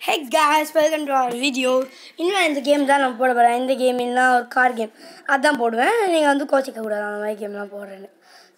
Hey guys welcome to our video இன்னும் இந்த game தான் நான் போட போகிறேன் இந்த கேம் இல்லைனா ஒரு கார் கேம் அதான் போடுவேன் நீங்கள் வந்து கோச்சிக்க கூடாது அந்த மாதிரி கேம்லாம் போடுறேன்னு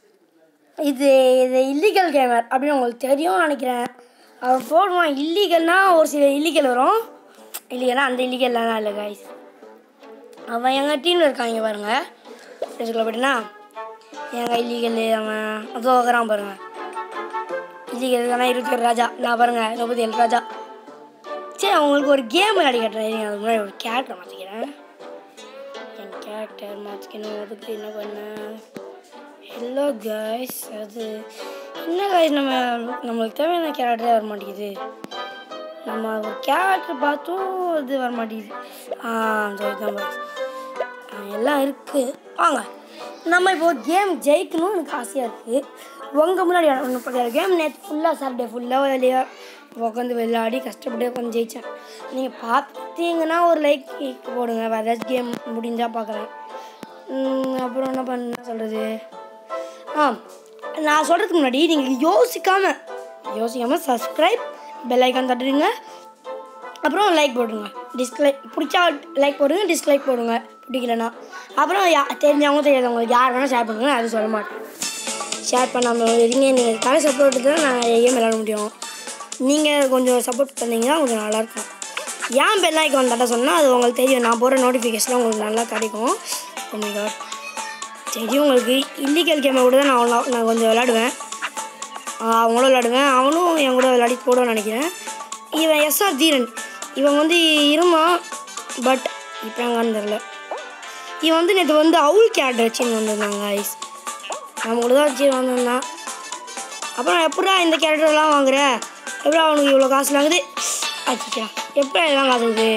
இது இது இல்லீகல் கேமர் அப்படின்னு உங்களுக்கு தெரியும்னு நினைக்கிறேன் அவன் போடுவான் இல்லீகல்னா ஒரு சில இல்லீகல் வரும் இல்லீகல்னா அந்த இல்லீகல்லாம் இல்லை guys அவன் எங்கள் டீமில் இருக்காங்க பாருங்க தெரிஞ்சுக்கல போயிட்டுனா எங்கள் இல்லீகல் அவன் அதோ இருக்கிறான் பாருங்க இல்லீகல் இருக்கானா இருபத்தி ஏழு ராஜா நான் பாருங்க முப்பத்தி ஏழு ராஜா சரி அவங்களுக்கு ஒரு கேம் விளையாடி காட்டுறேன் இருங்க, அதுக்கு முன்னாடி ஒரு கேரக்டர் மாற்றிக்கிறேன் என் கேரக்டர் மாற்றிக்கணும் அதுக்கு என்ன பண்ணேன் ஹலோ காய்ஸ் அது என்ன காய்ஸ் நம்ம நம்மளுக்கு தேவையான கேரக்டரே வர மாட்டேங்குது நம்ம ஒரு கேரக்டர் பார்த்தும் இது வர மாட்டேங்குது ஆ சரி தான் boys. ஆ, எல்லாம் இருக்குது வாங்க நம்ம இப்போ கேம் ஜெயிக்கணும் எனக்கு ஆசையாக இருக்குது உங்கள் முன்னாடி ஒன்று பார்க்குற கேம் நேற்று ஃபுல்லாக சாட்டர்டே ஃபுல்லாக விளையா உட்காந்து விளையாடி கஷ்டப்பட்டு உட்காந்து ஜெயித்தேன் நீங்கள் பார்த்தீங்கன்னா ஒரு லைக் போடுங்க வேறு ஏதாச்சும் கேம் முடிஞ்சால் பார்க்குறேன் உம், அப்புறம் என்ன பண்ண சொல்கிறது ஆ நான் சொல்கிறதுக்கு முன்னாடி நீங்கள் யோசிக்காமல் யோசிக்காமல் சப்ஸ்கிரைப் பெல் ஐக்கான் தட்டுடுங்க அப்புறம் லைக் போடுங்க டிஸ்லைக் பிடிச்சா லைக் போடுங்க டிஸ்லைக் போடுங்க பிடிக்கலனா அப்புறம் யா தெரிஞ்சவங்க தெரியாதவங்க யார் வேணால் ஷேர் பண்ணுங்க நான் அது சொல்ல மாட்டேன் ஷேர் பண்ணாமல் இருங்க நீங்கள் தலை சப்போர்ட் தான் நான் கேம் விளையாட முடியும் நீங்கள் கொஞ்சம் சப்போர்ட் தந்தீங்கன்னா கொஞ்சம் நல்லாயிருக்கும் ஏன் பெல் ஐக்கான் தட்ட சொன்னால் அது உங்களுக்கு தெரியும் நான் போகிற நோட்டிஃபிகேஷன் உங்களுக்கு நல்லா கிடைக்கும் உங்களுக்கு தெரியும் உங்களுக்கு இல்லீகல் கேமை கூட தான் நான் அவ்வளோ நான் கொஞ்சம் விளாடுவேன் ஆஹ் அவங்களும் விளாடுவேன் அவனும் என் கூட விளையாடி போடுவான்னு நினைக்கிறேன் இவன் எஸ்ஆர் தீரன் இவன் வந்து இருந்தான் பட் இப்போ எங்கன்னு தெரில இவன் வந்து நேற்று வந்து அவுல் கேரக்டர் வச்சுன்னு வந்திருந்தாங்க ஐஸ் நம்ம கூட தான் வச்சு வந்திருந்தான் அப்புறம் எப்படா இந்த கேரக்டர்லாம் வாங்குற எப்படா அவனுக்கு இவ்வளோ காசு வாங்குது ஆச்சுச்சா எப்படா இதெல்லாம் காசுது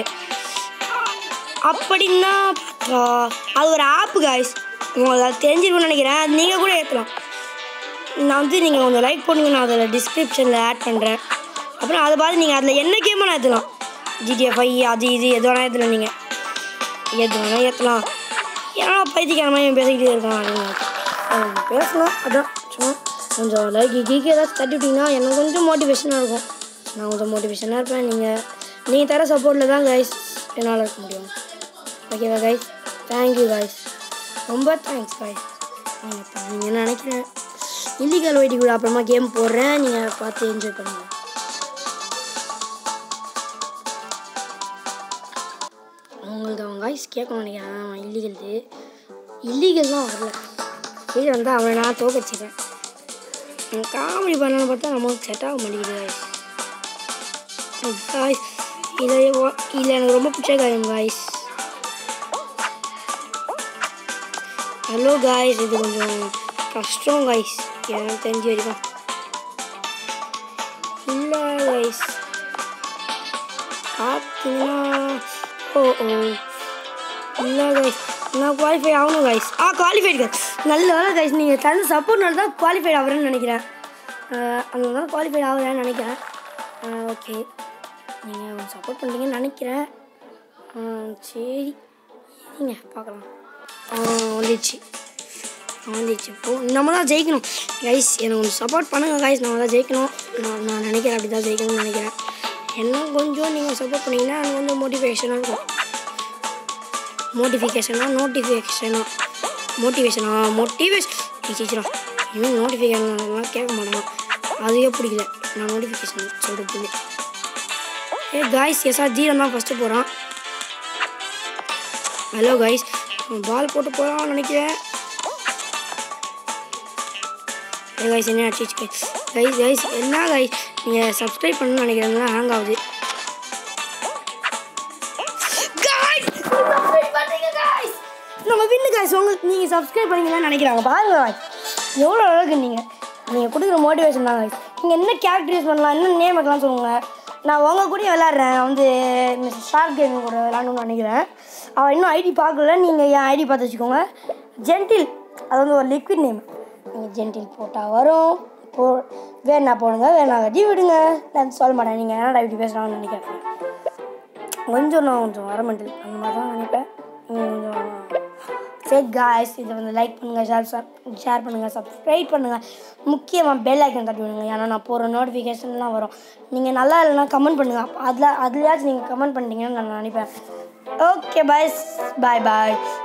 அப்படின்னா பார்த்தா அது ஒரு ஆப்பு காய்ஸ் உங்களுக்கு அது தெரிஞ்சிருக்கும்னு நினைக்கிறேன் அது நீங்கள் கூட ஏற்றலாம் நான் வந்து நீங்கள் கொஞ்சம் லைக் பண்ணுங்க நான் அதில் டிஸ்கிரிப்ஷனில் ஆட் பண்ணுறேன் அப்புறம் அதை பார்த்து நீங்கள் அதில் என்ன கேமோ நான் ஏற்றலாம் ஜிடிஎஃப் ஐ அது இது எது வேணால் ஏற்றலாம் நீங்கள் எது வேணால் ஏற்றலாம் ஏன்னா பைத்தியக்கார மாதிரி பேசிக்கிட்டே இருக்கான் அப்படின்னு அது பேசலாம் அதான் சும்மா கொஞ்சம் லைக் கீக்கு ஏதாச்சும் தட்டி விட்டிங்கன்னா எனக்கு கொஞ்சம் மோட்டிவேஷனாக இருக்கும் நான் கொஞ்சம் மோட்டிவேஷனாக இருப்பேன் நீங்கள் நீங்கள் தர சப்போர்ட்டில் தான் கைஸ் என்னால் இருக்க முடியும் ஓகேவா கைஸ் தேங்க்யூ கைஸ் ரொம்ப தேங்க்ஸ் கைஸ் நீங்கள் நினைக்கிறேன் இல்லீகல் வெயிட்டி கூட அப்புறமா கேம் போடுறேன் நீங்கள் பார்த்து என்ஜாய் பண்ணுங்கள் அவங்களுக்கு அவங்க வாய்ஸ் கேட்கணும் நினைக்கிறேன் அவன் இல்லீகல் இல்லீகல் தான் வரல இது வந்து அவனை நான் தோக்க வச்சுட்டேன் காமெடி பண்ணலான்னு பார்த்தா நமக்கு செட் ஆக மாட்டேங்குது காய்ஸ் இதை இதில் எனக்கு ரொம்ப பிடிச்ச காயம் காய்ஸ் ஹலோ காய்ஸ் இது கொஞ்சம் கஷ்டம் காய்ஸ் எனக்கு தெரிஞ்சு வரைக்கும் இல்லை காய்ஸ் பார்த்தீங்கன்னா ஓ ஓ இல்லை கைஸ் நான் குவாலிஃபை ஆகணும் கைஸ் ஆ குவாலிஃபைடு கைஸ் நல்ல வேலை கைஸ் நீங்கள் தந்த சப்போர்ட்னால தான் குவாலிஃபைட் ஆகிறேன்னு நினைக்கிறேன் அங்கே தான் குவாலிஃபைட் ஆகுறேன்னு நினைக்கிறேன் ஓகே நீங்கள் சப்போர்ட் பண்ணுறீங்கன்னு நினைக்கிறேன் ஆ, சரி சரிங்க பார்க்கலாம் ஆ, வந்துடுச்சு வந்துடுச்சு இப்போ நம்ம தான் ஜெயிக்கணும் கைஸ் எனக்கு கொஞ்சம் சப்போர்ட் பண்ணுங்கள் கைஸ் நம்ம தான் ஜெயிக்கணும் நான் நான் நினைக்கிறேன் அப்படி தான் ஜெயிக்கணும்னு நினைக்கிறேன் என்ன கொஞ்சம் நீங்கள் சப்போர்ட் பண்ணீங்கன்னா எனக்கு கொஞ்சம் மோட்டிவேஷனாக இருக்கும் மோட்டிஃபிகேஷனா நோட்டிஃபிகேஷனா மோட்டிவேஷனா மோட்டிவேஷன் டீச்சரா இவன் நோட்டிஃபிகேஷன்லாம் கேட்க மாட்டான் அதுவே பிடிக்கல நான் நோட்டிஃபிகேஷன் சொல்கிறது ஏ காய்ஸ் எஸ்ஆ ஜீரன் தான் ஃபஸ்ட்டு போகிறான் ஹலோ காய்ஸ் பால் போட்டு போகிறான்னு நினைக்கிறேன் ஏ கைஸ் என்ன அடிச்சு கைஸ் கைஸ் கைஸ் என்ன கைஸ் நீங்கள் சப்ஸ்கிரைப் பண்ணணும்னு நினைக்கிறீங்களா ஹேங் ஆகுது Guys, subscribe பண்ணுங்க guys. நம்ம வின்னு காய்ஸ் உங்களுக்கு நீங்கள் சப்ஸ்கிரைப் பண்ணீங்கன்னு நினைக்கிறாங்க பாருங்க guys. எவ்வளோ அழகு நீங்கள் நீங்கள் கொடுக்குற மோட்டிவேஷன் தான் guys. நீங்கள் என்ன கேரக்டர் யூஸ் பண்ணலாம் என்ன நேம் வைக்கலாம் சொல்லுங்கள் நான் உங்கள் கூட விளாட்றேன் வந்து மிஸ் ஷார்ட் கேமிங் கூட விளாடணும்னு நினைக்கிறேன் அவன் இன்னும் ஐடி பார்க்கல நீங்கள் என் ஐடி பார்த்து வச்சுக்கோங்க ஜென்டில் அது வந்து ஒரு லிக்விட் நேம் நீங்கள் ஜென்டில் போட்டால் வரும் போ வேணா போடுங்க வேணா கட்டி விடுங்க நான் சொல்ல மாட்டேன் நீங்கள் என்னடா இப்படி பேசுகிறாங்கன்னு நினைக்கிறேன் கொஞ்சம் நான் கொஞ்சம் வரமெண்டல் அந்த மாதிரி தான் நினைப்பேன் நீங்க கொஞ்சம் சரி காய்ஸ் இதை வந்து லைக் பண்ணுங்கள் ஷேர் ஷேர் பண்ணுங்கள் சப்ஸ்கிரைப் பண்ணுங்கள் முக்கியமாக பெல் ஐக்கன் தட்டி விடுங்க ஏன்னா நான் போகிற நோட்டிஃபிகேஷன்லாம் வரும் நீங்கள் நல்லா இல்லைன்னா கமெண்ட் பண்ணுங்கள் அதில் அதுலையாச்சும் நீங்கள் கமெண்ட் பண்ணிட்டீங்கன்னு நான் நினைப்பேன் ஓகே பாய் பாய் பாய்